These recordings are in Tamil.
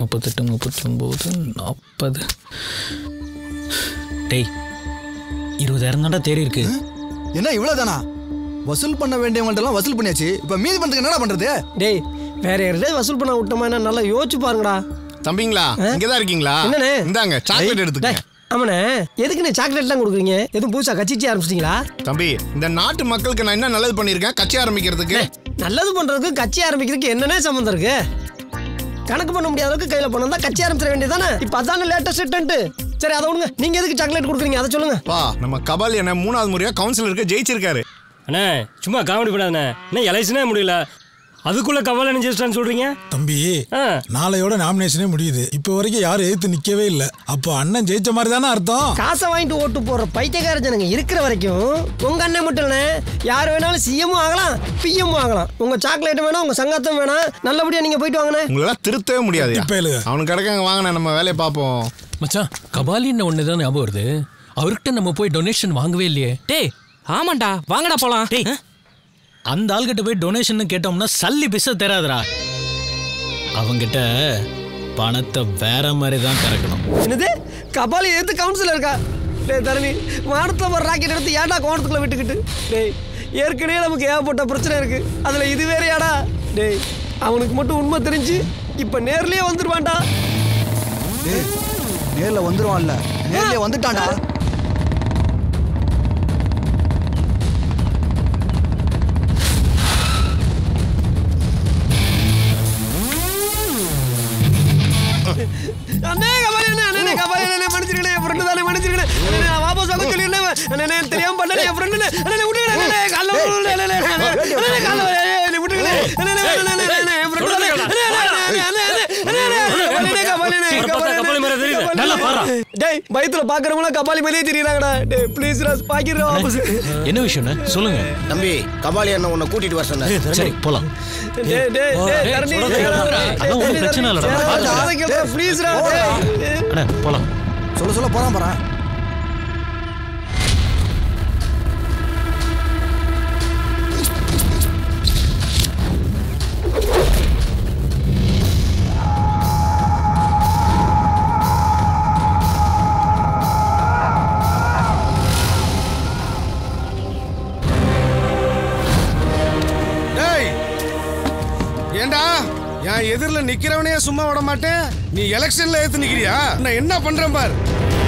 முப்பத்தெட்டு முப்பத்தி ஒம்பது நாற்பது டேய் இருபதாயிரம் தான்டா தேறி இருக்கு என்ன இவ்வளவுதானா வசூல் பண்ண வேண்டியவங்கள்ட்ட எல்லாம் வசூல் பண்ணியாச்சு இப்ப மீதி பண்றதுக்கு என்னடா பண்றது டேய் வேற யார்கிட்டயாவது வசூல் பண்ண விட்டோமா என்ன நல்லா யோசிச்சு பாருங்கடா தம்பிங்களா இங்கதான் இருக்கீங்களா என்னண்ணே? இந்தாங்க சாக்லேட் டேய், எடுத்துக்கங்க ஆமாண்ணே எதுக்குண்ணே சாக்லேட்லாம் கொடுக்குறீங்க எதுவும் புதுசா கச்சிச்சு ஆரம்பிச்சிட்டீங்களா தம்பி இந்த நாட்டு மக்களுக்கு நான் என்ன நல்லது பண்ணிருக்கேன் கட்சி ஆரம்பிக்கிறதுக்கு நல்லது பண்றதுக்கு கட்சி ஆரம்பிக்கிறதுக்கு என்னண்ணே சம்மந்தம் இருக்கு கணக்கு பண்ண முடியாத அளவுக்கு கையில பணம் தான் கட்சி ஆரம்பிச்சிட வேண்டியதானே இப்போ அதானே லேட்டஸ்ட் டென்ட் சரி அதை விடுங்க நீங்க எதுக்கு சாக்லேட் கொடுக்குறீங்க அதை சொல்லுங்க பா நம்ம கபால் என்ன மூணாவது முறையா கவுன்சிலருக்கு ஜெயிச்சிருக்காரு அண்ணே சும்மா காமெடி பண்ணாதண்ணே இன்னும் எலெக்ஷனே முடியல அதுக்குள்ள கவலை நினைச்சிட்டான்னு சொல்றீங்க தம்பி ஆ. நாளையோட நாமினேஷனே முடியுது இப்போ வரைக்கும் யாரும் எதிர்த்து நிக்கவே இல்லை அப்போ அண்ணன் ஜெயிச்ச மாதிரி தானே அர்த்தம் காசை வாங்கிட்டு ஓட்டு போடுற பைத்தியக்கார ஜனங்க இருக்கிற வரைக்கும் உங்க அண்ணன் மட்டும் இல்ல யார் வேணாலும் சிஎம்மும் ஆகலாம் பிஎம்மும் ஆகலாம் உங்க சாக்லேட் வேணாம் உங்க சங்கத்தம் வேணாம் நல்லபடியா நீங்க போயிட்டு வாங்கண்ணே உங்களெல்லாம் திருத்தவே முடியாது இப்பேலுங்க. அவனுக்கு கிடைக்காங்க வாங்கின நம்ம வேலையை பார்ப்போம் மச்சான் கபாலின்னு ஒன்று தான் ஞாபகம் வருது அவர்கிட்ட நம்ம போய் டொனேஷன் வாங்கவே இல்லையே டேய் ஆமாண்டா வாங்கடா போலாம் டேய் அந்த ஆள்கிட்ட போய் டொனேஷன் கேட்டோம்னா சல்லி பிச தராதுடா அவங்கிட்ட பணத்தை வேற மாதிரி தான் திறக்கணும் என்னது கபாலி எடுத்து கவுன்சிலர் இருக்கா டேய் தரணி வானத்தில் ஒரு ராக்கெட் எடுத்து ஏன்டா கோணத்துக்குள்ள விட்டுக்கிட்டு டேய் ஏற்கனவே நமக்கு ஏகப்பட்ட பிரச்சனை இருக்கு அதுல இது வேறயாடா டேய் அவனுக்கு மட்டும் உண்மை தெரிஞ்சு இப்ப நேர்லயே வந்துருவான்டா டேய், நேர்ல வந்துருவான்ல நேர்ல வந்துட்டான்டா அண்ணே கபாலி அண்ணே அண்ணே கபாலி அண்ணே மன்னிச்சிருக்கணே என் ஃப்ரெண்டு தானே மன்னிச்சிருக்கணே அண்ணே நான் வாபஸ் வாங்க சொல்லிருந்தேன் அண்ணே தெரியாம பண்ணனே என் ஃப்ரெண்டு அண்ணே விட்டுக்கணே அண்ணே கால்ல விழுந்து அண்ணே அண்ணே அண்ணே கால்ல அண்ணே விட்டுக்கணே அண்ணே அண்ணே அண்ணே அண்ணே என் ஃப்ரெண்டு தானே அண்ணே அண்ணே அண்ணே அண்ணே அண்ணே அண்ணே கபாலி அண்ணே இவரை பார்த்தா கபாலி மாதிரி தெரியுது. நல்லா பாருடா. டேய் பயத்துல பாக்குறவங்க கபாலி மாதிரியே தெரியறாங்கடா டேய் ப்ளீஸ் ராஸ் பாக்கிடுறா வாபஸ் என்ன விஷயம்னு சொல்லுங்க தம்பி கபாலி அண்ணன் உன்னை கூட்டிட்டு வர சொன்னார் சரி போலாம் டேய் டேய் டேய் தரணி அதான் ஒன்றும் பிரச்சனை இல்லைடா ப்ளீஸ் ரா டேய் அண்ணா போலாம் சொல்ல சொல்ல போறான் போறான் டேய் ஏண்டா என் எதிரில் நிக்கிறவனையே சும்மா விட மாட்டேன் நீ எலெக்ஷன்ல ஏத்து நிக்கிறியா நான் என்ன பண்றேன் பார்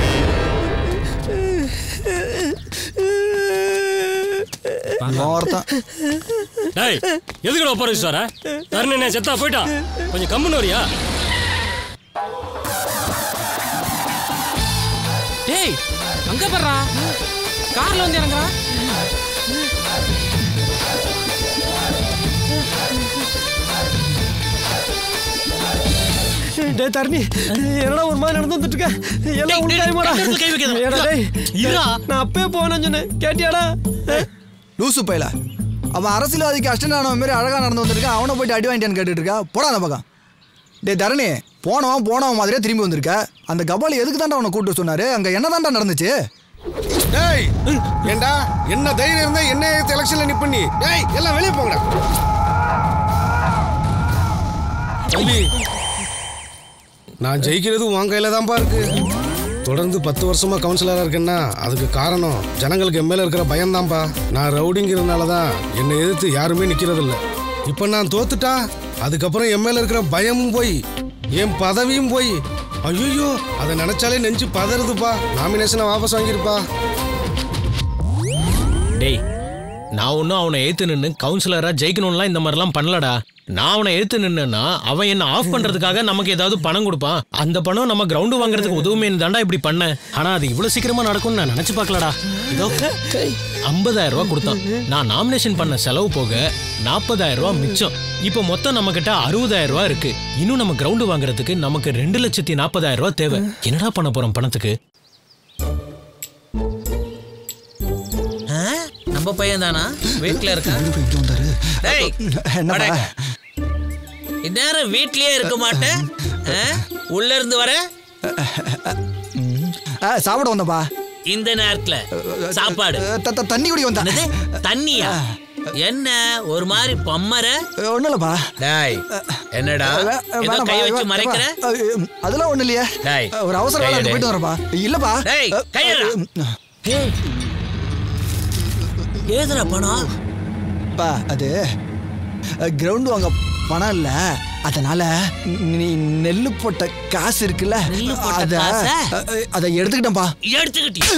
இவன் ஒருத்தன் டேய் எதுக்குடா ஒப்பாரி சார தருண் என்ன செத்தா போயிட்டான் கொஞ்சம் கம்முன்னு வரியா டேய் அங்க பாருடா கார்ல வந்து இறங்குறா டேய் தரணி என்னடா ஒரு மாதிரி நடந்து வந்துட்டு இருக்க எல்லாம் உண்டாயுமாடா கை வைக்காத. ஏடா டேய் இருடா. நான் அப்பவே போனேன்னு சொன்னேன் கேட்டியாடா லூசு பையல அவன் அரசியல்வாதிக்கு அஷ்டன் ஆனவன் மாதிரி அழகா நடந்து வந்திருக்கான் அவனை போயிட்டு அடி வாங்கிட்டான்னு கேட்டுட்டு இருக்கா போடா அந்த பக்கம் டேய் தரணி போனவன் போனவன் மாதிரியே திரும்பி வந்திருக்க அந்த கபாலி எதுக்கு தாண்டா அவனை கூட்டு சொன்னாரு அங்க என்ன நடந்துச்சு டேய் ஏண்டா என்ன தைரியம் இருந்தா என்ன ஏத்து எலெக்ஷன்ல நிப்ப நீ டேய் எல்லாம் வெளியே போங்கடா தம்பி நான் ஜெயிக்கிறது உன் கையில தான்ப்பா இருக்கு தொடர்ந்து பத்து வருஷமா கவுன்சிலரா இருக்கேன்னா அதுக்கு காரணம் ஜனங்களுக்கு என் மேல இருக்கிற பயம்தான்ப்பா நான் ரவுடிங்கிறதுனால தான் என்னை எதிர்த்து யாருமே நிக்கிறது இல்ல இப்ப நான் தோத்துட்டா அதுக்கப்புறம் என் மேல இருக்கிற பயமும் போய் என் பதவியும் போய் ஐயோ அதை நினைச்சாலே நெஞ்சு பதறுதுப்பா நாமினேஷனை வாபஸ் வாங்கிருப்பா டேய் நான் ஒன்றும் அவனை ஏத்து நின்று கவுன்சிலரா ஜெயிக்கணும்லாம் இந்த மாதிரிலாம் பண்ணலடா நான் அவனை ஏத்து நின்னா அவன் என்ன ஆஃப் பண்றதுக்காக நமக்கு ஏதாவது பணம் கொடுப்பான் அந்த பணம் நம்ம கிரவுண்டு வாங்குறதுக்கு உதவுமேனு தாண்டா இப்படி பண்ணேன் ஆனா அது இவ்வளவு சீக்கிரமா நடக்கும்னு நான் நினைச்சு பார்க்கலடா இதோ ஐம்பதாயிரம் ரூபாய் கொடுத்தான் நான் நாமினேஷன் பண்ண செலவு போக நாற்பதாயிரம் ரூபாய் மிச்சம் இப்போ மொத்தம் நம்ம கிட்ட அறுபதாயிரம் ரூபாய் இருக்கு இன்னும் நம்ம கிரவுண்டு வாங்குறதுக்கு நமக்கு ரெண்டு லட்சத்தி நாற்பதாயிரம் ரூபாய் தேவை என்னடா பண்ண போறோம் பணத்துக்கு நம்ம பையன் தானா வீட்ல இருக்கான் இங்க வந்தாரு டேய் என்னப்பா? வடக்க. இந்நேரம் வீட்லயே இருக்க மாட்டேன் ஆ? உள்ள இருந்து வர ஆ, சாப்பிட வந்தப்பா இந்த நேரத்துல சாப்பாடு த- த- தண்ணி குடி வந்தா என்னது? தண்ணியா என்ன ஒரு மாதிரி பம்மர ஒன்றும் இல்லைப்பா டாய் என்னடா வே- ஏதோ வேணாம்ப்பா, கை வச்சு வே- மறைக்கிற அப்பா, அஹ், அதெல்லாம் ஒன்றும் இல்லையே டேய், ஒரு அவசர வேலை இருக்கு, கையெடு. போயிட்டு வரப்பா இல்லப்பா டேய், கையெடுடா. ஏதுடா பணம் பா அது கிரவுண்ட் வாங்க பணம் இல்ல அதனால நீ நெல்லு போட்ட காசு இருக்குல்ல நெல்லு போட்ட அத காசை? அஹ், அதை எடுத்துக்கிட்டேன்ப்பா எடுத்துக்கிட்டியா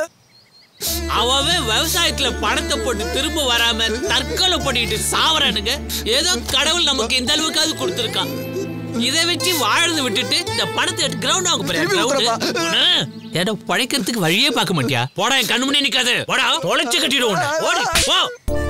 அவன் விவசாயத்துல பணத்தை போட்டு திரும்ப வராம தற்கொலை பண்ணிட்டு சாவறானுங்க ஏதோ கடவுள் நமக்கு இந்த அளவுக்காவது கொடுத்துருக்கான் இதை வச்சு வாழறது விட்டுட்டு இந்த பணத்தை எடுத்து கிரவுண்ட் வாங்க போறியா திரும்பி ground? விட்டுறப்பா. ஆ, ஏதோ பழைக்கிறதுக்கு வழியே பார்க்க மாட்டியா போடா என் கண்ணு முன்னே நிக்காது போடா தொலைச்சு கட்டிடுவோம் உன்னை. ஓடி போ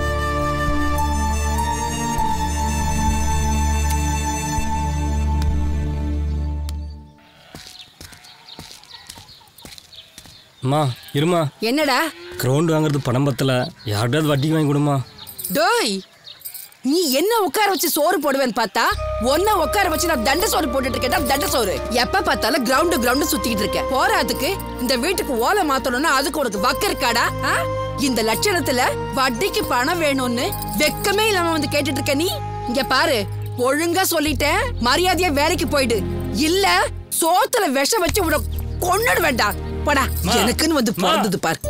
அம்மா இருமா என்னடா கிரவுண்ட் வாங்குறது பணம் பத்தல யார்கிட்டயாவது வட்டிக்கு வாங்கி கொடுமா டோய் நீ என்ன உட்கார வச்சு சோறு போடுவேன்னு பார்த்தா ஒன்ன உட்கார வச்சு நான் தண்ட சோறு போட்டுட்டு இருக்கேன் தண்ட சோறு எப்ப பார்த்தாலும் கிரவுண்டு கிரவுண்டு சுத்திக்கிட்டு இருக்கேன் போறாதுக்கு இந்த வீட்டுக்கு ஓலை மாத்தணும்னா அதுக்கு உனக்கு வக்க இருக்காடா ஆ? இந்த லட்சணத்துல வட்டிக்கு பணம் வேணும்னு வெக்கமே இல்லாம வந்து கேட்டுட்டு இருக்க நீ இங்க பாரு ஒழுங்கா சொல்லிட்டேன் மரியாதையா வேலைக்கு போயிடு இல்ல சோத்துல விஷம் வச்சு உட கொன்னுடு வேண்டாம் போடா மா. எனக்குன்னு வந்து மா. பிறந்தது பாரு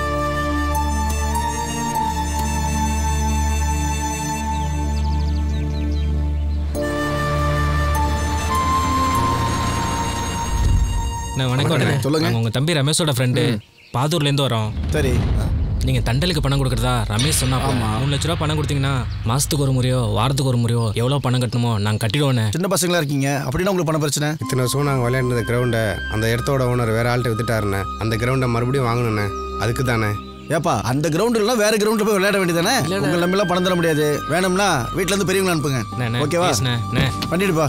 நான் வணக்கம் அண்ணே. சொல்லுங்க. நாங்க உங்க தம்பி ரமேஷோட ஃப்ரெண்டு பாதூர்ல இருந்து வரோம் சரி நீங்க தண்டலுக்கு பணம் கொடுக்கறதா ரமேஷ் சொன்னா மூணு லட்ச ரூபா பணம் கொடுத்தீங்கன்னா மாசத்துக்கு ஒரு முறையோ வாரத்துக்கு ஒரு முறையோ எவ்வளவு பணம் கட்டணுமோ நாங்க கட்டிடுவோண்ணே சின்ன பசங்களா இருக்கீங்க அப்படின்னா உங்களுக்கு பண பிரச்சனை இத்தனை வருஷம் நாங்கள் விளையாடுனது கிரவுண்டை அந்த இடத்தோட ஓனர் வேற ஆள்கிட்ட வித்துட்டாருண்ணே அந்த கிரவுண்டை மறுபடியும் வாங்கணுண்ணே அதுக்கு தானே ஏப்பா அந்த கிரவுண்ட் இல்ல வேற கிரவுண்ட்ல போய் விளையாட வேண்டியதானே உங்க நம்பிலாம் பணம் தர முடியாது வேணும்னா வீட்ல இருந்து பெரியவங்க அனுப்புங்க அண்ணே, அண்ணே, ஓகேவா please அண்ணே, அண்ணே. பண்ணிடுப்பா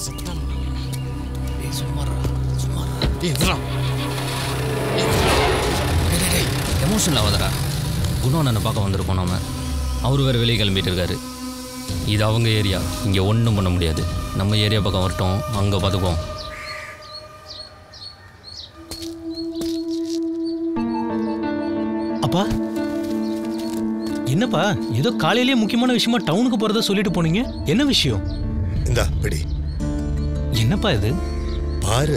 எமோஷனல் ஆகாதடா குணம் அண்ணனை பார்க்க வந்திருக்கோம் நாம அவர் வேறு வெளியே கிளம்பிட்டு இருக்காரு இது அவங்க ஏரியா இங்கே ஒன்றும் பண்ண முடியாது நம்ம ஏரியா பக்கம் வரட்டும் அங்கே பார்த்துக்குவோம் அப்பா என்னப்பா ஏதோ காலையிலேயே முக்கியமான விஷயமா டவுனுக்கு போறதா சொல்லிட்டு போனீங்க என்ன விஷயம் இந்தா பிடி என்னப்பா இது பாரு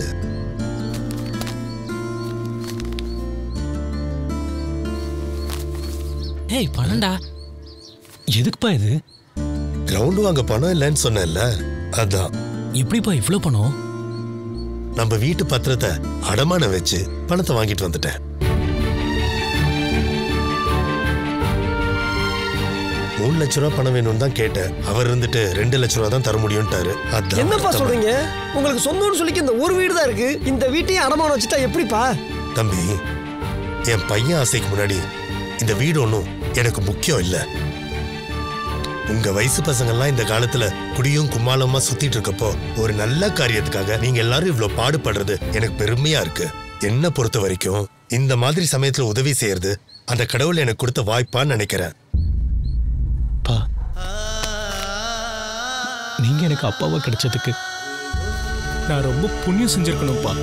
ஏய் பணம்டா எதுக்குப்பா இது கிரவுண்ட் வாங்க பணம் இல்லைன்னு சொன்னேன்ல அதான் எப்படிப்பா இவ்ளோ பணம் நம்ம வீட்டு பத்திரத்தை அடமானம் வச்சு பணத்தை வாங்கிட்டு வந்துட்டேன் மூணு லட்ச ரூபா பணம் வேணும்னு தான் கேட்டேன் அவர் இருந்துட்டு ரெண்டு லட்ச ரூபா தான் தர முடியும்ட்டாரு அதான் என்னப்பா வருத்தமா- சொல்றீங்க உங்களுக்கு சொந்தம்னு சொல்லிக்க இந்த ஒரு வீடு தான் இருக்கு இந்த வீட்டையும் அடமானம் வச்சுட்டா எப்படிப்பா தம்பி என் பையன் ஆசைக்கு முன்னாடி இந்த வீடு ஒன்றும் எனக்கு முக்கியம் இல்ல உங்க வயசு பசங்கள்லாம் இந்த காலத்துல குடியும் கும்மாளமா சுத்திட்டு இருக்கப்போ ஒரு நல்ல காரியத்துக்காக நீங்க எல்லாரும் இவ்வளவு பாடுபடுறது எனக்கு பெருமையா இருக்கு என்ன பொறுத்த வரைக்கும் இந்த மாதிரி சமயத்துல உதவி செய்யறது அந்த கடவுள் எனக்கு கொடுத்த வாய்ப்பான்னு நினைக்கிறேன் அப்பா நீங்க எனக்கு அப்பாவா கிடைச்சதுக்கு நான் ரொம்ப புண்ணியம் செஞ்சிருக்கணும்ப்பா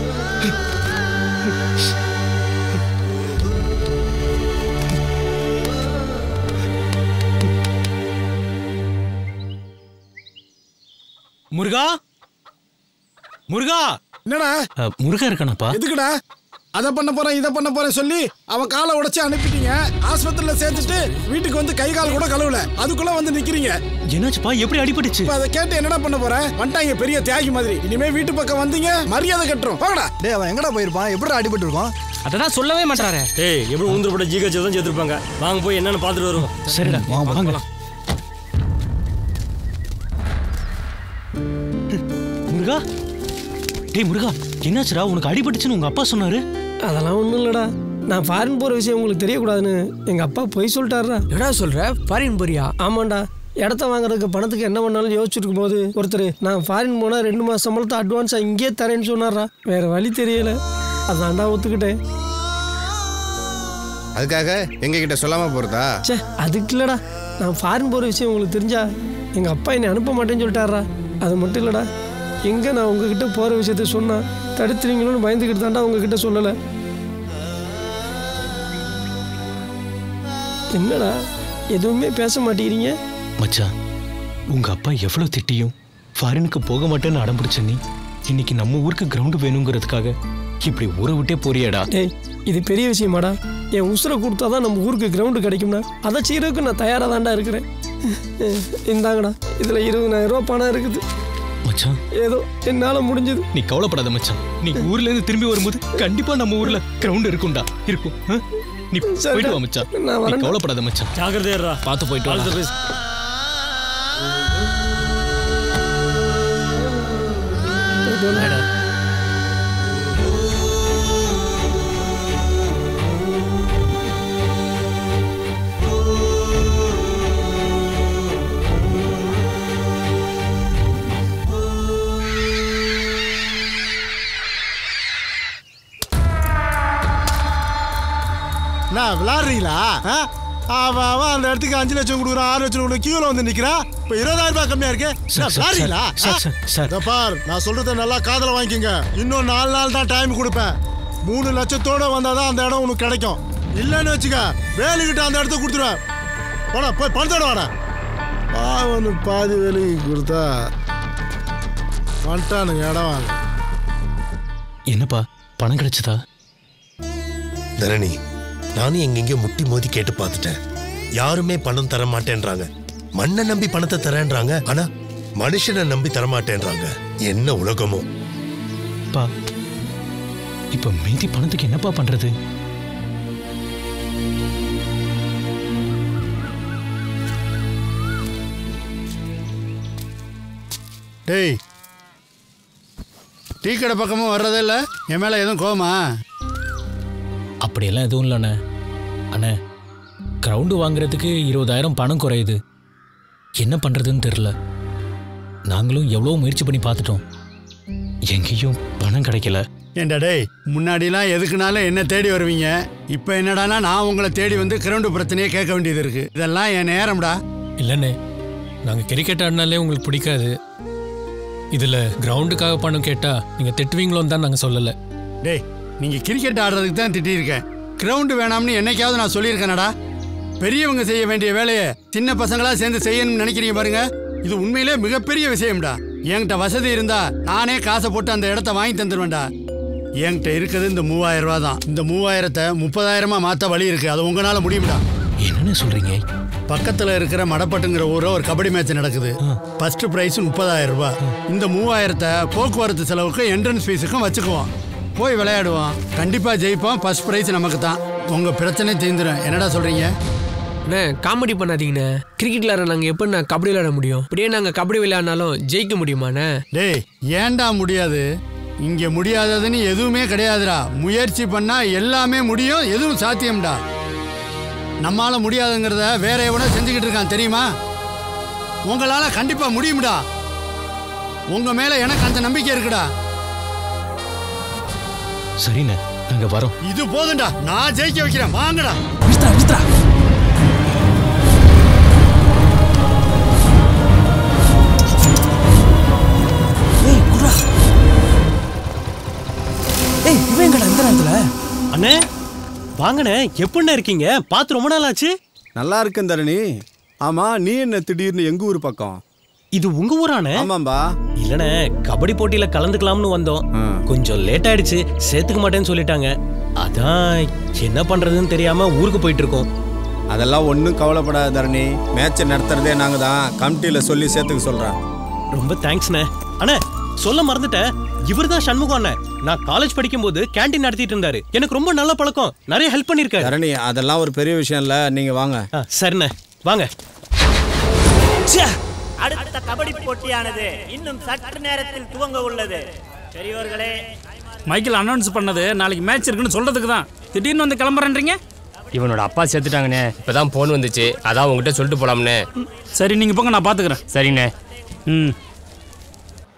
முருகா முருகா என்னடா அஹ், முருகா இருக்கானப்பா எதுக்குடா அதை பண்ண போறேன் இதை பண்ண போறேன் சொல்லி அவன் காலை உடைச்சு அனுப்பிட்டீங்க ஆஸ்பத்திரியில சேர்த்துட்டு வீட்டுக்கு வந்து கை கால் கூட கழுவல அதுக்குள்ள வந்து நிக்கிறீங்க என்னாச்சுப்பா எப்படி அடிபட்டுச்சு இப்ப அதை கேட்டு என்னடா பண்ண போற வந்துட்டாங்க பெரிய தியாகி மாதிரி இனிமே வீட்டு பக்கம் வந்தீங்க மரியாதை கட்டுறோம் போங்கடா டேய் அவன் எங்கடா போயிருப்பான் எப்படி அடிபட்டு இருக்கான் அததான் சொல்லவே மாட்டாரே ஏய் எப்படி ஊந்துருப்பட்ட ஜிஹெச் தான் சேர்த்துருப்பாங்க வாங்க போய் என்னன்னு பார்த்துட்டு வருவோம் சரிடா வாங்க முருகா டேய் முருகா என்னாச்சுடா உனக்கு அடிபட்டுச்சுன்னு உங்க அப்பா சொன்னாரு அதெல்லாம் ஒன்றும் இல்லடா நான் ஃபாரின் போகிற விஷயம் உங்களுக்கு தெரியக்கூடாதுன்னு எங்கள் அப்பா பொய் சொல்லிட்டாருடா என்னடா சொல்ற ஃபாரின் போறியா ஆமாண்டா இடத்த வாங்குறதுக்கு பணத்துக்கு என்ன பண்ணாலும் யோசிச்சுட்டு இருக்கும்போது ஒருத்தர் நான் ஃபாரின் போனால் ரெண்டு மாதம் சம்பளத்தை அட்வான்ஸாக இங்கேயே தரேன்னு சொன்னார்ரா வேற வழி தெரியல அதான்டா ஒத்துக்கிட்டேன் அதுக்காக எங்ககிட்ட சொல்லாம போறதா ச்சே அதுக்கு இல்லைடா நான் ஃபாரின் போகிற விஷயம் உங்களுக்கு தெரிஞ்சா எங்கள் அப்பா என்னை அனுப்ப மாட்டேன்னு சொல்லிட்டாரா அது மட்டும் இல்லைடா எங்கே நான் உங்ககிட்ட போகிற விஷயத்த சொன்னா தடுத்துறீங்களோன்னு பயந்துக்கிட்டு தான்டா உங்ககிட்ட சொல்லலை என்னடா எதுவுமே பேச மாட்டேங்கிறீங்க மச்சான் உங்க அப்பா எவ்வளவு திட்டியும் ஃபாரினுக்கு போக மாட்டேன்னு அடம் பிடிச்ச நீ இன்னைக்கு நம்ம ஊருக்கு கிரவுண்டு வேணுங்கிறதுக்காக இப்படி ஊரை விட்டே போறியேடா டேய் இது பெரிய விஷயமாடா என் உசுரை கொடுத்தாதான் நம்ம ஊருக்கு கிரவுண்டு கிடைக்கும்னா அதை செய்யறதுக்கு நான் தயாராக தான்டா இருக்கிறேன் இந்தாங்கடா இதில் இருபதாயிரம் ரூபா பணம் இருக்குது மச்சான் ஏதோ என்னால் முடிஞ்சது நீ கவலைப்படாத மச்சான் நீ ஊர்ல இருந்து திரும்பி வரும்போது கண்டிப்பா நம்ம ஊர்ல கிரவுண்ட் இருக்கும்டா இருக்கும் ஆ? நீ போயிட்டு வா மச்சான் நான் நீ வரேன்டா. கவலைப்படாத மச்சான் ஜாகிரதையா பார்த்து போயிட்டு All the வா best. நான் விளாடுறீங்களா ஆ? அவன் அவன் அந்த இடத்துக்கு அஞ்சு லட்சம் கொடுக்குறான் ஆறு லட்சம் கொடுக்குறான் கியூல வந்து நிக்கிறான் இப்போ இருபதாயிரம் ரூபாய் கம்மியா இருக்கு சார், நான் சார், விளாடுறீங்களா சார், சார், சார். இதோ பார் நான் சொல்றத நல்லா காதல வாங்கிக்கோங்க இன்னும் நாலு நாள் தான் டைம் கொடுப்பேன் மூணு லட்சத்தோட வந்தாதான் அந்த இடம் உனக்கு கிடைக்கும் இல்லைன்னு வச்சுக்க வேலைக்கிட்ட அந்த இடத்த கொடுத்துருவேன் போடா போய் பணத்தோட வாடா அவனு பாதி வேலைக்கு கொடுத்தா வந்துட்டானுங்க இடம் வாங்க என்னப்பா பணம் கிடைச்சதா தரணி நானும் எங்கெங்கயோ முட்டி மோதி கேட்டு பார்த்துட்டேன் யாருமே பணம் தர மாட்டேன்றாங்க மண்ணை நம்பி பணத்தை தரேன்றாங்க ஆனா மனுஷனை நம்பி தர மாட்டேன்றாங்க என்ன உலகமோ பா இப்ப மீதி பணத்துக்கு என்னப்பா பண்றது டேய் டீ கடை பக்கமும் வர்றதே இல்லை என் மேலே எதுவும் கோவமா அப்படியெல்லாம் எதுவும் இல்லைண்ணே அண்ணே கிரவுண்டு வாங்குறதுக்கு இருபதாயிரம் பணம் குறையுது என்ன பண்றதுன்னு தெரியல நாங்களும் எவ்வளோ முயற்சி பண்ணி பார்த்துட்டோம் எங்கேயும் பணம் கிடைக்கல ஏண்டா டேய் முன்னாடிலாம் எதுக்குனாலும் என்ன தேடி வருவீங்க இப்போ என்னடானா நான் உங்களை தேடி வந்து கிரவுண்டு பிரச்சனையே கேட்க வேண்டியது இருக்கு இதெல்லாம் என் நேரம்டா இல்லைண்ணே நாங்கள் கிரிக்கெட் ஆடினாலே உங்களுக்கு பிடிக்காது இதில் கிரவுண்டுக்காக பணம் கேட்டால் நீங்கள் திட்டுவீங்களோன்னு தான் நாங்கள் சொல்லலை டேய் நீங்கள் கிரிக்கெட் ஆடுறதுக்கு தான் திட்டியிருக்கேன் கிரவுண்டு வேணாம்னு என்னைக்காவது நான் சொல்லியிருக்கேனடா பெரியவங்க செய்ய வேண்டிய வேலையை சின்ன பசங்களா சேர்ந்து செய்யணும்னு நினைக்கிறீங்க பாருங்க இது உண்மையிலே மிகப்பெரிய விஷயம்டா என்கிட்ட வசதி இருந்தா நானே காசை போட்டு அந்த இடத்த வாங்கி தந்துடுவேன்டா என்கிட்ட இருக்குது இந்த மூவாயிரம் ரூபா தான் இந்த மூவாயிரத்தை முப்பதாயிரமா மாத்த வழி இருக்கு அது உங்களால முடியும்டா என்னன்னு சொல்றீங்க பக்கத்துல இருக்கிற மடப்பட்டுங்கிற ஊர்ல ஒரு கபடி மேட்ச் நடக்குது ஃபர்ஸ்ட் பிரைஸ் முப்பதாயிரம் ரூபாய் இந்த மூவாயிரத்தை போக்குவரத்து செலவுக்கு என்ட்ரன்ஸ் ஃபீஸுக்கும் வச்சுக்குவோம் போய் விளையாடுவோம் கண்டிப்பா ஜெயிப்போம் ஃபர்ஸ்ட் பிரைஸ் நமக்கு தான் உங்க பிரச்சனை தீந்துடும் என்னடா சொல்றீங்க அண்ணே காமெடி பண்ணாதீங்கண்ணே கிரிக்கெட் விளையாட நாங்கள் எப்படி நான் கபடி விளையாட முடியும் அப்படியே நாங்கள் கபடி விளையாடினாலும் ஜெயிக்க முடியுமாண்ணே டேய் ஏன்டா முடியாது இங்க முடியாததுன்னு எதுவுமே கிடையாதுடா முயற்சி பண்ணா எல்லாமே முடியும் எதுவும் சாத்தியம்டா நம்மால முடியாதுங்கிறத வேற எவனோ செஞ்சுக்கிட்டு இருக்கான் தெரியுமா உங்களால கண்டிப்பா முடியும்டா உங்க மேல எனக்கு அந்த நம்பிக்கை இருக்குடா சரிண்ணே நாங்க வரோம் இது போதும்டா நான் ஜெயிக்க வைக்கிறேன் வாங்கடா ஏய் இவன் எங்கடா இந்த நேரத்துல அண்ணே வாங்கண்ணே எப்படிண்ணே இருக்கீங்க பார்த்து ரொம்ப நாள் ஆச்சு நல்லா இருக்கேன் தரணி ஆமா நீ என்ன திடீர்னு எங்க ஊர் பக்கம் இது உங்க ஊரானே ஆமாம்பா இல்லண்ணே கபடி போட்டியில கலந்துக்கலாம்னு வந்தோம் கொஞ்சம் லேட் ஆயிடுச்சு சேர்த்துக்க மாட்டேன்னு சொல்லிட்டாங்க அதான் என்ன பண்றதுன்னு தெரியாம ஊருக்கு போயிட்டு இருக்கோம் அதெல்லாம் ஒன்றும் கவலைப்படாத தரணி மேட்சை நடத்துறதே நாங்க தான் கமிட்டியில சொல்லி சேர்த்துக்க சொல்றேன் ரொம்ப தேங்க்ஸ்ண்ணே அண்ணே சொல்ல மறந்துட்டேன் இவர் தான் சண்முகம் அண்ணன் நான் காலேஜ் படிக்கும்போது கேண்டீன் நடத்திட்டு இருந்தாரு எனக்கு ரொம்ப நல்ல பழக்கம் நிறைய ஹெல்ப் பண்ணிருக்காரு தரணி அதெல்லாம் ஒரு பெரிய விஷயம் இல்ல நீங்க வாங்க சரிண்ணே வாங்க அடுத்த கபடி போட்டியானது இன்னும் சற்று நேரத்தில் துவங்க உள்ளது பெரியோர்களே மைக்கேல் அனௌன்ஸ் பண்ணது நாளைக்கு மேட்ச் இருக்குன்னு சொல்றதுக்கு தான் திடீர்னு வந்து கிளம்புறேன்றீங்க இவனோட அப்பா செத்துட்டாங்கண்ணே இப்பதான் போன் வந்துச்சு அதான் உங்ககிட்ட சொல்லிட்டு போலாம்னே சரி நீங்க போங்க நான் பாத்துக்கிறேன் சரிண்ணே ம்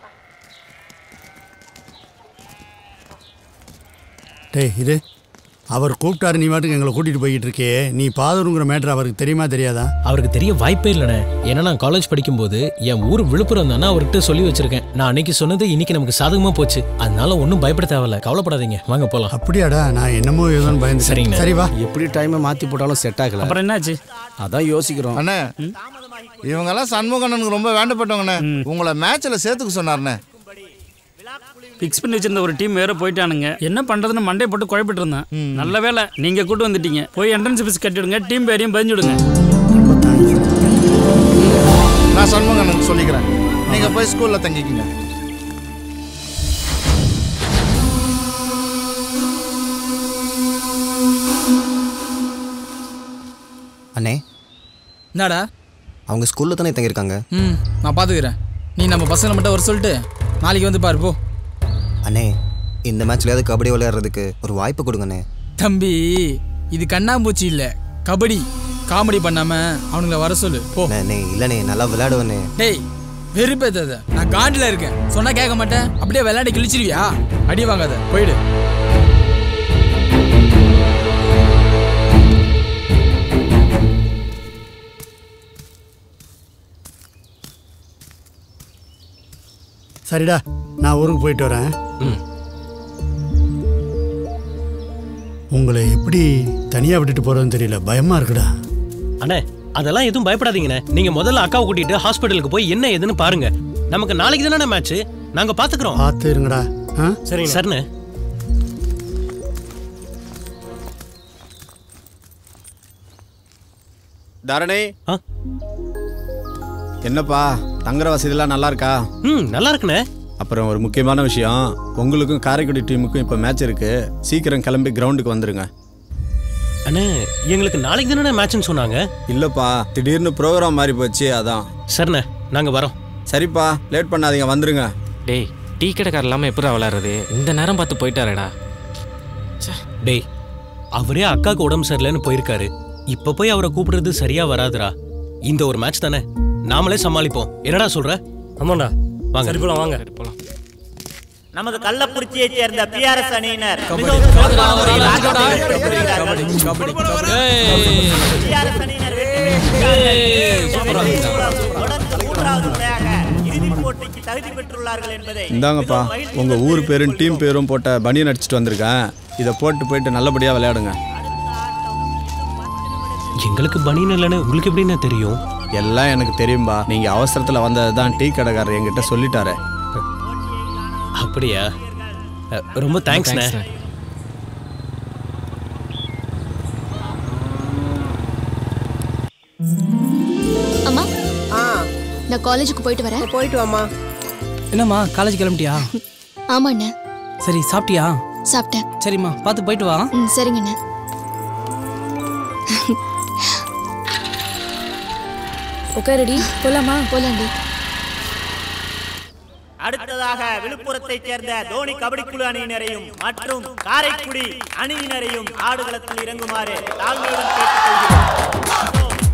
டேய் இது அவர் கூப்பிட்டாரு நீ மாட்டுக்கு எங்களை கூட்டிட்டு போய்கிட்டு இருக்கே நீ பாதூருங்கிற மேட்ரு அவருக்கு தெரியுமா தெரியாதா அவருக்கு தெரிய வாய்ப்பே இல்லைண்ணே ஏன்னா நான் காலேஜ் படிக்கும்போது என் ஊர் விழுப்புரம் தானே அவர்கிட்ட சொல்லி வச்சிருக்கேன் நான் அன்னைக்கு சொன்னது இன்னைக்கு நமக்கு சாதகமா போச்சு அதனால ஒன்றும் பயப்பட தேவையில்ல கவலைப்படாதீங்க வாங்க போலாம் அப்படியாடா நான் என்னமோ ஏதோன்னு பயந்து சரிங்கண்ணே. சரி வா எப்படி டைமை மாற்றி போட்டாலும் செட் ஆகல அப்புறம் என்னாச்சு அதான் யோசிக்கிறோம் அண்ணே இவங்கெல்லாம் சண்முகண்ணனுக்கு ரொம்ப வேண்டப்பட்டவங்கண்ணே உங்களை மேட்ச்ல சேர்த்துக்க சொன்னார்ண்ணே ஃபிக்ஸ் பண்ணி வச்சிருந்த ஒரு டீம் வேற போயிட்டானுங்க என்ன பண்றதுன்னு மண்டே போட்டு குழப்பிட்டு இருந்தேன் நல்ல வேலை நீங்க கூட்டு வந்துட்டீங்க போய் என்ட்ரன்ஸ் ஃபீஸ் கட்டிடுங்க டீம் பேரையும் பதிஞ்சுடுங்க நான் சண்முகண்ணனுக்கு சொல்லிக்கிறேன் நீங்க போய் ஸ்கூல்ல தங்கிக்கங்க அண்ணே என்னடா அவங்க ஸ்கூல்ல தானே தங்கியிருக்காங்க ம் நான் பார்த்துக்கிறேன் நீ நம்ம பசங்களை மட்டும் வர சொல்லிட்டு நாளைக்கு வந்து பாரு போ அண்ணே இந்த மேட்ச்லயாவது கபடி விளையாடுறதுக்கு ஒரு வாய்ப்பு கொடுங்கண்ணே தம்பி இது கண்ணாம்பூச்சி இல்லை கபடி காமெடி பண்ணாம அவனுங்கள வர சொல்லு போ அண்ணே இல்லண்ணே நல்லா விளையாடுவேண்ணே டேய் வெறுப்பேத்தாத நான் காண்டில் இருக்கேன் சொன்னா கேட்க மாட்டேன் அப்படியே விளையாடி கிழிச்சிருவியா அடி வாங்காத போயிடு சரிடா நான் ஊருக்கு போயிட்டு வரேன் உங்களை எப்படி தனியாக விட்டுட்டு போகிறதுன்னு தெரியல பயமாக இருக்குடா அண்ணே அதெல்லாம் எதுவும் பயப்படாதீங்கண்ணே நீங்க முதல்ல அக்காவை கூட்டிட்டு ஹாஸ்பிட்டலுக்கு போய் என்ன ஏதுன்னு பாருங்க நமக்கு நாளைக்கு தானே மேட்ச் நாங்க பாத்துக்கிறோம் பார்த்து இருங்கடா ஆ சரி சரிண்ணே தரணி ஆ? என்னப்பா தங்குற வசதியெல்லாம் நல்லா இருக்கா ம் நல்லா இருக்குண்ணே அப்புறம் ஒரு முக்கியமான விஷயம் உங்களுக்கும் காரைக்குடி டீமுக்கும் இப்போ மேட்ச் இருக்கு சீக்கிரம் கிளம்பி கிரவுண்டுக்கு வந்துருங்க அண்ணே எங்களுக்கு நாளைக்கு தானே மேட்ச்னு சொன்னாங்க இல்லப்பா திடீர்னு ப்ரோக்ராம் மாறி போச்சு அதான் சரிண்ணே நாங்க வரோம் சரிப்பா லேட் பண்ணாதீங்க வந்துருங்க டேய் டீ கடைக்கார இல்லாமல் எப்படி விளையாடுறது இந்த நேரம் பார்த்து போயிட்டாரேடா டேய் அவரே அக்காக்கு உடம்பு சரியில்லைன்னு போயிருக்காரு இப்ப போய் அவரை கூப்பிடுறது சரியா வராதுடா இந்த ஒரு மேட்ச் தானே நாமளே சமாளிப்போம் என்னடா சொல்ற ஆமாண்டா வாங்க சரி போலாம் வாங்க போலாம் நமது கள்ளக்குறிச்சியைச் சேர்ந்த பிஆர்எஸ் அணியினர் மிகவும் சிறப்பான முறையில் ஆட்டத்தை வெளிப்படுத்தியிருக்கிறார்கள். PRS அணியினர் வெற்றி தொடர்ந்து மூன்றாவது முறையாக இறுதிப் போட்டிக்கு தகுதி பெற்றுள்ளார்கள் என்பதை இந்தாங்கப்பா உங்க ஊர் பேரும் டீம் பேரும் போட்ட பனியன் அடிச்சுட்டு வந்திருக்கேன் இதை போட்டு போயிட்டு நல்லபடியா விளையாடுங்க எங்களுக்கு பனியன் இல்லைன்னு உங்களுக்கு எப்படின்னு தெரியும் எல்லாம் எனக்கு தெரியும்பா நீங்க அவசரத்துல வந்தது தான் டீ கடைக்காரர் என்கிட்ட சொல்லிட்டாரு அப்படியா அஹ், ரொம்ப தேங்க்ஸ்ண்ணே அம்மா நான் காலேஜுக்கு போயிட்டு வரேன் போயிட்டு வாமா என்னம்மா காலேஜ் கிளம்பிட்டியா ஆமாண்ணே சரி சாப்பிட்டியா சாப்பிட்டேன் சரிம்மா பார்த்து போயிட்டு வா ம் சரிங்கண்ணே உட்காருடி போலாமா போலாண்டி அடுத்ததாக விழுப்புரத்தைச் சேர்ந்த தோனி கபடி குழு அணியினரையும் மற்றும் காரைக்குடி அணியினரையும் ஆடுகளத்தில் இறங்குமாறு தாழ்மையுடன் கேட்டுக்கொள்கிறோம்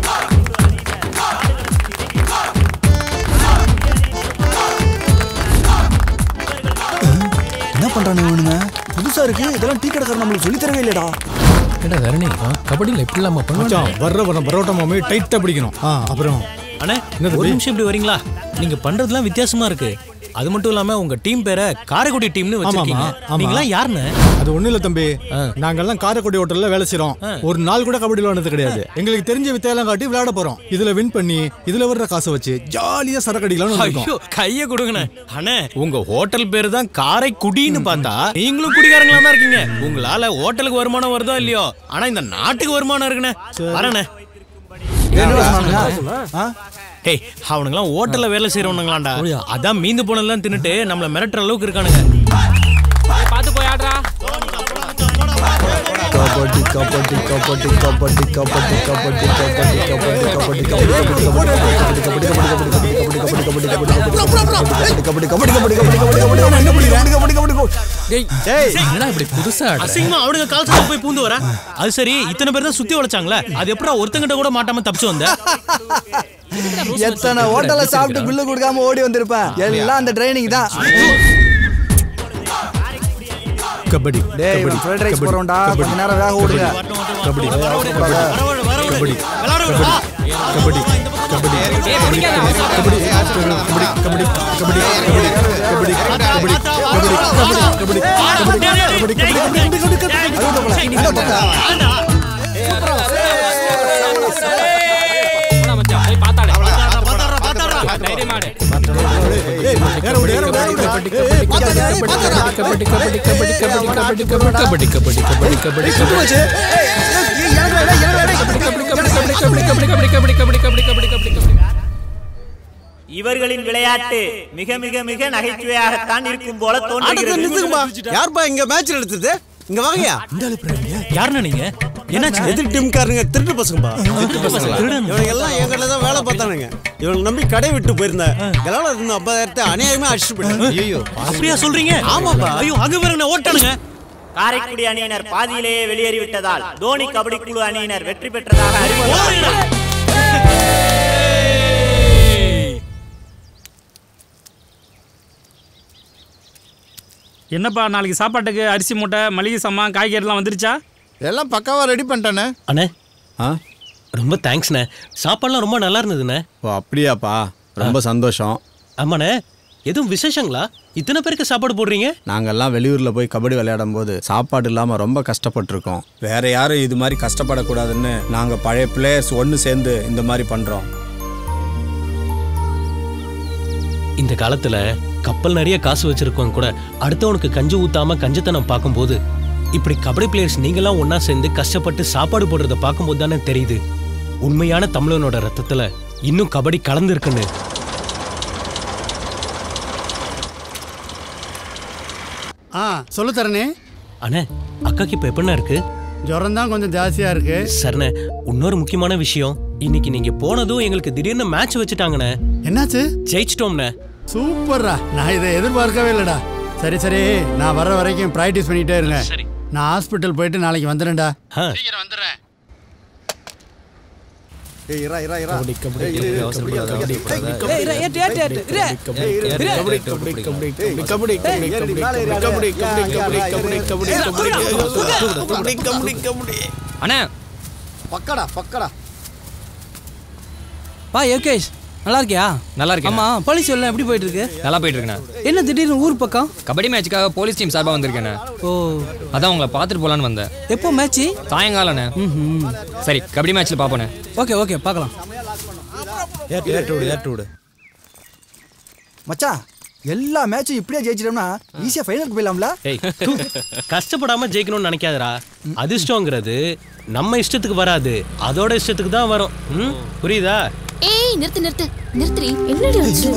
என்ன பண்றானு இவனுங்க புதுசா இருக்கு இதெல்லாம் டீ கடைக்காரர் நம்மளுக்கு சொல்லி தரவே இல்லடா ஏடா தரணி கபடியில் எப்படி இல்லாம மச்சான் வர்ற வர பரோட்டா மாமே டைட்டா பிடிக்கணும் ஆ அப்புறம் அண்ணே என்ன தம்பி? ஒரு நிமிஷம் இப்படி வரீங்களா நீங்க பண்றதுலாம் வித்தியாசமா இருக்கு அது மட்டும் இல்லாம உங்க டீம் பேரை காரைக்குடி டீம்னு வச்சிருக்கீங்க ஆமா. நீங்களாம் யாருன்னு அது ஒண்ணும் இல்ல தம்பி நாங்கெல்லாம் காரைக்குடி ஹோட்டல்ல வேலை செய்றோம் ஒரு நாள் கூட கபடி விளையாடுறது கிடையாது எங்களுக்கு தெரிஞ்ச வித்தையெல்லாம் காட்டி விளையாட போறோம் இதுல வின் பண்ணி இதுல வர்ற காசை வச்சு ஜாலியா சரக்கு அடிக்கலாம்னு ஐயோ இருக்கோம் கைய கொடுங்கண்ணே அண்ணே உங்க ஹோட்டல் பேரு தான் காரைக்குடின்னு பார்த்தா நீங்களும் குடிகாரங்களா தான் இருக்கீங்க உங்களால ஹோட்டலுக்கு வருமானம் வருதோ இல்லையோ ஆனா இந்த நாட்டுக்கு வருமானம் இருக்குண்ணே வரண்ணே ஏய் அவனுங்களாம் ஹோட்டல்ல வேலை செய்யறவனுங்களாண்டா அதான் மீந்து போனதெல்லாம் தின்னுட்டு நம்மள மிரட்டுற அளவுக்கு இருக்கானுங்க பார்த்து போய் ஆடுறா கபடி கபடி கபடி கபடி கபடி கபடி கபடி கபடி கபடி என்னடா இப்படி புதுசா ஆடுற? அசிங்கமா அவனுங்க கால்ஸ்ல போய் பூந்து வர அது சரி இத்தனை பேர் தான் சுத்தி உழைச்சாங்களே அது எப்படா ஒருத்தங்கிட்ட கூட மாட்டாம தப்பிச்சு வந்த எத்தனை ஹோட்டல்ல சாப்பிட்டு பில்லு கொடுக்காம ஓடி வந்திருப்பேன் எல்லாம் அந்த ட்ரைனிங் தான் கபடி டேய் இவன் ஃப்ரைட் ரைஸ் போறோம்டா கொஞ்ச நேரம் வேக விடுங்க கபடி டேய், அவசரப்படாத. கபடி கபடி கபடி கபடி கபடி கபடி கபடி கபடி கபடி கபடி கபடி கபடி கபடி கபடி கபடி இவர்களின் விளையாட்டு மிக மிக மிக நகைச்சுவையாகத்தான் இருக்கும் போல ஆட்டத்தை நிறுத்துங்கப்பா தோன்றுகிறது யார்ப்பா இங்க மேட்ச் எடுத்தது இங்க வாங்கயா யாருண்ணா நீங்க என்னாச்சு எதிர் டீம்காரங்க திருட்டு பசங்கப்பா திருட்டு பசங்களா? இவங்க எல்லாம் என் கடையில தான் வேலை பார்த்தானுங்க இவங்க நம்பி கடை விட்டு போயிருந்தேன் கலால இருந்த ஐம்பதாயிரத்தை அநியாயமா அடிச்சுட்டு போயிட்டேன் ஐயோ அப்படியா சொல்றீங்க ஆமாப்பா ஐயோ அங்க பாருங்க ஓட்டானுங்க காரைக்குடி அணியினர் பாதியிலேயே வெளியேறிவிட்டதால் தோனி கபடி குழு அணியினர் வெற்றி பெற்றதாக அறிவித்தார் என்னப்பா நாளைக்கு சாப்பாட்டுக்கு அரிசி மூட்டை மளிகை சாமான் காய்கறிலாம் வந்துருச்சா எல்லாம் பக்காவா ரெடி பண்ணிட்டேனே அண்ணே ஆ ரொம்ப தேங்க்ஸ்ண்ணே சாப்பாடுலாம் ரொம்ப நல்லா இருந்ததுண்ணே ஓ அப்படியாப்பா ரொம்ப சந்தோஷம் ஆமாண்ணே எதுவும் விசேஷங்களா இத்தனை பேருக்கு சாப்பாடு போடுறீங்க நாங்கெல்லாம் வெளியூரில் போய் கபடி விளையாடும் போது சாப்பாடு இல்லாமல் ரொம்ப கஷ்டப்பட்டிருக்கோம் வேற யாரும் இது மாதிரி கஷ்டப்படக்கூடாதுன்னு நாங்கள் பழைய பிளேயர்ஸ் ஒன்று சேர்ந்து இந்த மாதிரி பண்ணுறோம் இந்த காலத்துல கப்பல் நிறைய காசு வச்சிருக்கவங்க கூட அடுத்தவனுக்கு கஞ்சி ஊத்தாம கஞ்சத்தனம் பார்க்கும்போது இப்படி கபடி பிளேயர்ஸ் நீங்களாம் ஒண்ணா சேர்ந்து கஷ்டப்பட்டு சாப்பாடு போடுறத பார்க்கும்போது தானே தெரியுது உண்மையான தமிழனோட ரத்தத்துல இன்னும் கபடி கலந்து இருக்குன்னு ஆ சொல்லு தரணே அண்ணே அக்காக்கு இப்ப எப்படிண்ணா இருக்கு ஜுரம் தான் கொஞ்சம் ஜாஸ்தியா இருக்கு சரிண்ணே இன்னொரு முக்கியமான விஷயம் இன்னைக்கு நீங்க போனதும் எங்களுக்கு திடீர்னு மேட்ச் வச்சுட்டாங்கண்ணே என்னாச்சு ஜெயிச்சிட்டோம்ண்ணே சூப்பர்ரா நான் இதை எதிர்பார்க்கவே இல்லைடா சரி சரி நான் வர வரைக்கும் ப்ராக்டிஸ் பண்ணிட்டே இருங்க நான் ஹாஸ்பிட்டல் போயிட்டு நாளைக்கு வந்துடுறேன்டா ஏய் இரா இரா இரா கபடி கபடி ஏய், இரு, இரு, கபடி கபடி, கபடி கபடி, கபடி கபடி, கபடி ஏட்டு, ஏட்டு, ஏட்டு, இரு. கபடி ஏய், இரு, கபடி இரு. கபடி கபடி ஏய், கபடி கபடி ஏறு, மேலே ஏறு, கபடி கபடி யா, கபடி யா, கபடி யா, கபடி யா, கபடி யா, கபடி யா, கபடி யா, கபடி கபடி அண்ணா பக்கடா பக்கடா பா யோகேஷ் நல்லா இருக்கியா நல்லா இருக்கேன். ஆமா போலீஸ் எல்லாம் எப்படி போயிட்டு இருக்கு நல்லா போயிட்டு இருக்கேண்ணே என்ன திடீர்னு ஊர் பக்கம் கபடி மேட்சுக்காக போலீஸ் டீம் சார்பாக வந்திருக்கேண்ணே ஓ அதான் உங்களை பார்த்துட்டு போலான்னு வந்தேன் எப்போ மேட்ச் சாயங்காலண்ணே சரி கபடி மேட்ச்சில் பார்ப்போண்ணே ஓகே ஓகே பார்க்கலாம் ஏட்டு ஏட்டு விடு ஏட்டு விடு மச்சான் எல்லா மேட்சும் இப்படியே ஜெயிச்சிட்டோம்னா ஈஸியா ஃபைனலுக்கு போயிடலாம்ல ஏய் தூ, கஷ்டப்படாம ஜெயிக்கணும்னு நினைக்காதடா அதிர்ஷ்டங்கிறது நம்ம இஷ்டத்துக்கு வராது அதோட இஷ்டத்துக்கு தான் வரும் ம்? புரியுதா ஏய் நிறுத்து நிறுத்து நிறுத்துறி என்னடி ஆச்சு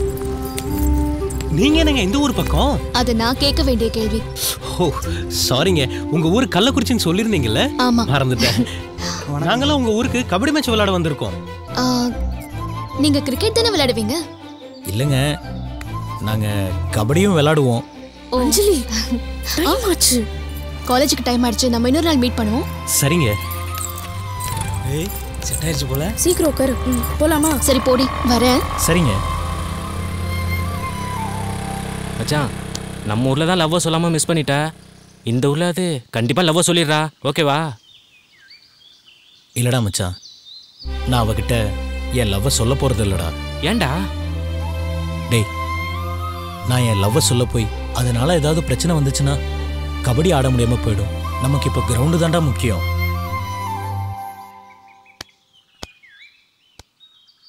நீங்க என்னங்க இந்த ஊர் பக்கம் அது நான் கேட்க வேண்டிய கேள்வி ஓ சாரிங்க உங்க ஊர் கள்ளக்குறிச்சின்னு சொல்லியிருந்தீங்கல்ல ஆமா. மறந்துட்டேன் நாங்களாம் உங்க ஊருக்கு கபடி மேட்ச் விளையாட வந்திருக்கோம் ஆ, நீங்க கிரிக்கெட் தானே விளையாடுவீங்க இல்லைங்க நாங்க கபடியும் விளையாடுவோம் அஞ்சலி டைம் ஆச்சு காலேஜுக்கு டைம் ஆயிடுச்சு நம்ம இன்னொரு நாள் மீட் பண்ணுவோம் சரிங்க ஏய் செட் ஆயிடுச்சு போல சீக்கிரம் உட்காரு போலாமா சரி போடி வரேன் சரிங்க மச்சான் நம்ம ஊரில் தான் லவ்வை சொல்லாமல் மிஸ் பண்ணிட்ட இந்த ஊரில் அது கண்டிப்பாக லவ்வை சொல்லிடுறா ஓகேவா இல்லடா மச்சான் நான் அவகிட்ட என் லவ்வை சொல்ல போறது இல்லடா ஏன்டா டேய் நான் என் லவ்வை சொல்ல போய் அதனால ஏதாவது பிரச்சனை வந்துச்சுன்னா கபடி ஆட முடியாம போயிடும் நமக்கு இப்போ கிரவுண்டு தான்டா முக்கியம்